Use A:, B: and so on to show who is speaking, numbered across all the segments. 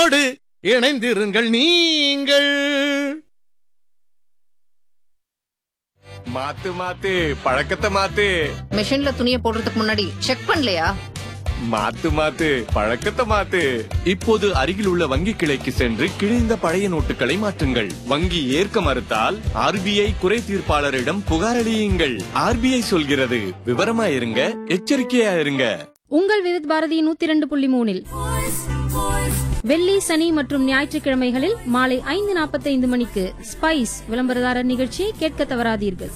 A: எங்களோடு இணைந்திருங்கள் நீங்கள் மாத்து மாத்து பழக்கத்தை மாத்து
B: மிஷின்ல துணியை போடுறதுக்கு முன்னாடி செக் பண்ணலையா
A: மாத்து மாத்து பழக்கத்தை மாத்து இப்போது அருகில் உள்ள வங்கி கிளைக்கு சென்று கிழிந்த பழைய நோட்டுகளை மாற்றுங்கள் வங்கி ஏற்க மறுத்தால் ஆர்பிஐ குறை தீர்ப்பாளரிடம் புகாரளியுங்கள் ஆர்பிஐ சொல்கிறது விவரமா இருங்க எச்சரிக்கையா இருங்க
C: உங்கள் விவித் பாரதி நூத்தி இரண்டு புள்ளி மூணில் வெள்ளி சனி மற்றும் ஞாயிற்றுக்கிழமைகளில் மாலை ஐந்து நாற்பத்தைந்து மணிக்கு ஸ்பைஸ் விளம்பரதாரர் நிகழ்ச்சியை கேட்க தவறாதீர்கள்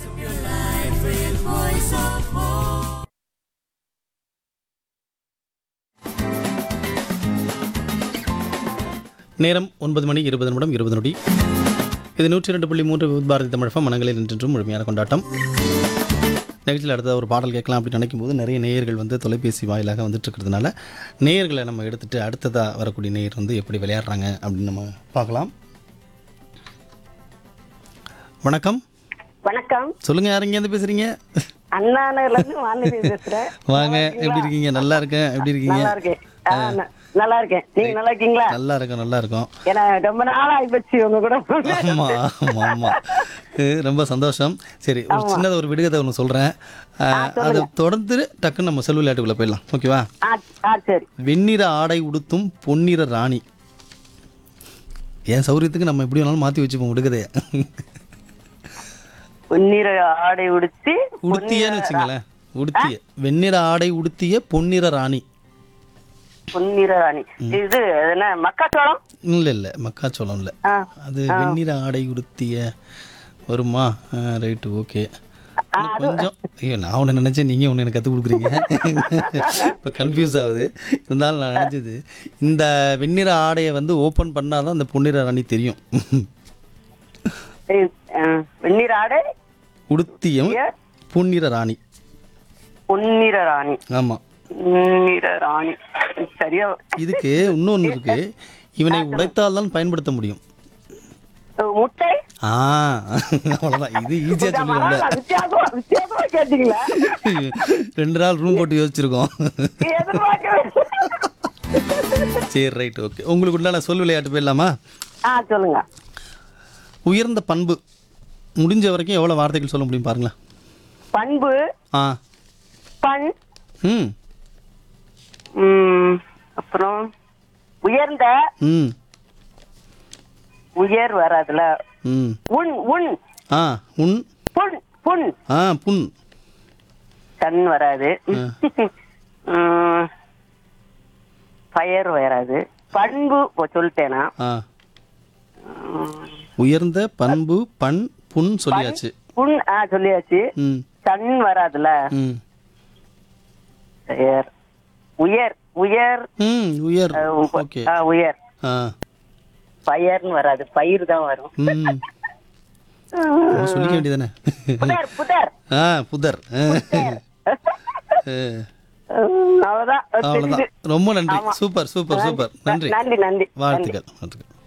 D: நேரம் ஒன்பது மணி இருபது நிமிடம் இருபது நொடி இது நூற்றி ரெண்டு புள்ளி மூன்று விவித் பாரதி தமிழகம் மனங்களில் நின்றும் முழுமையான கொண்டாட்டம் நிகழ்ச்சியில் அடுத்த ஒரு பாடல் கேட்கலாம் அப்படின்னு நினைக்கும் போது நிறைய நேயர்கள் வந்து தொலைபேசி வாயிலாக வந்துட்டு இருக்கிறதுனால நேயர்களை நம்ம எடுத்துட்டு அடுத்ததாக வரக்கூடிய நேயர் வந்து எப்படி விளையாடுறாங்க அப்படின்னு நம்ம பார்க்கலாம் வணக்கம்
E: வணக்கம்
D: சொல்லுங்க யார் இங்கேருந்து பேசுறீங்க
E: அண்ணாநகர்ல இருந்து வானதி பேசுறேன்
D: வாங்க எப்படி இருக்கீங்க நல்லா இருக்கேன் எப்படி இருக்கீங்க
E: நல்லா இருக்கேன் ஆ, ந- நல்லா இருக்கேன் நீங்க நல்லா இருக்கீங்களா
D: நல்லா இருக்கும் நல்லா இருக்கும்
E: ஏன்னா ரொம்ப நாள் ஆயிப்போச்சு உங்க கூட
D: ஆமா ஆமா ஆமா இது ரொம்ப சந்தோஷம் சரி ஒரு சின்னத ஒரு விடுகதை ஒன்று சொல்றேன் அஹ், அதை தொடர்ந்து டக்குன்னு நம்ம செல் விளையாட்டுக்குள்ள போயிடலாம் ஓகேவா
E: ஆ ஆ, சரி
D: வெண்ணிற ஆடை உடுத்தும் பொன்னிற ராணி என் சௌரியத்துக்கு நம்ம எப்படி வேணாலும் மாற்றி வச்சுப்போம் விடுகதைய
E: பொன்னிற ஆடை உடுத்தி
D: உடுத்தியன்னு வச்சுங்களேன் உடுத்திய வெண்ணிற ஆடை உடுத்திய பொன்னிற ராணி
E: பொன்னிற ராணி இது என்ன மக்காச்சோளம்
D: இல்லை இல்லை மக்காச்சோளம் இல்லை
E: ஆ
D: அது வெண்ணிற ஆடை உடுத்திய வருமா ரைட்டு ஓகே கொஞ்சம் ஐயோ நான் ஒன்று நினச்சேன் நீங்கள் ஒன்று எனக்கு கற்றுக் கொடுக்குறீங்க இப்போ கன்ஃபியூஸ் ஆகுது இருந்தாலும் நான் நினச்சது இந்த வெண்ணிற ஆடையை வந்து ஓப்பன் பண்ணாதான் அந்த பொன்னிற ராணி தெரியும்
E: ஏய், ஆ, வெந்நீர் ஆடை
D: உடுத்தியம் பொன்னிற ராணி
E: பொன்னிற ராணி
D: ஆமாம்
E: பொன்னிற ராணி சரியா
D: இதுக்கு இன்னொன்று இருக்கு இவனை உடைத்தால் தான் பயன்படுத்த முடியும்
E: முட்டை
D: ஆ அவ்வளோதான் இது ஈஸியாக சொல்லுவோம்ல
E: வித்தியாசமா வித்தியாசமா கேட்டீங்களா
D: ரெண்டு நாள் ரூம் போட்டு யோசிச்சிருக்கோம்
E: எதிர்பார்க்கவே
D: சரி ரைட் ஓகே உங்களுக்கு உண்டான சொல் விளையாட்டு போயிடலாமா
E: ஆ சொல்லுங்க
D: உயர்ந்த பண்பு முடிஞ்ச வரைக்கும் எவ்வளோ வார்த்தைகள் சொல்ல முடியும் பாருங்களேன்
E: பண்பு
D: ஆ
E: பண்
D: ம்
E: ம், அப்புறம் உயர்ந்த
D: ம்
E: உயர் வராதுல
D: ம்
E: உன் உன்
D: ஆ உன்
E: புண் புண்
D: ஆ புண்
E: கண் வராது ம், பயர் வராது பண்பு இப்போ சொல்லிட்டேனா
D: ஆ உயர்ந்த பண்பு பண் புண் சொல்லியாச்சு
E: புண் ஆ சொல்லியாச்சு
D: ம்
E: கண் வராதுல
D: ம்
E: பெயர் உயர் உயர்
D: ம் உயர்
E: அஹ், உ-
D: ஓகே
E: ஆ, உயர்
D: ஆ
E: பயர்னு வராது பயிர் தான் வரும்
D: ம் சொல்லிக்க வேண்டியதானே
E: புதர் புதர்
D: ஆ புதர் ஆ. ஆ.
E: ம், அவ்வளவுதான்
D: அவ்வளோதான்
E: தெரியுது.
D: ரொம்ப நன்றி
E: ஆமா.
D: சூப்பர் சூப்பர் சூப்பர் நன்றி
E: நன்றி நன்றி நன்றி
D: வாழ்த்துக்கள் வாழ்த்துக்கள்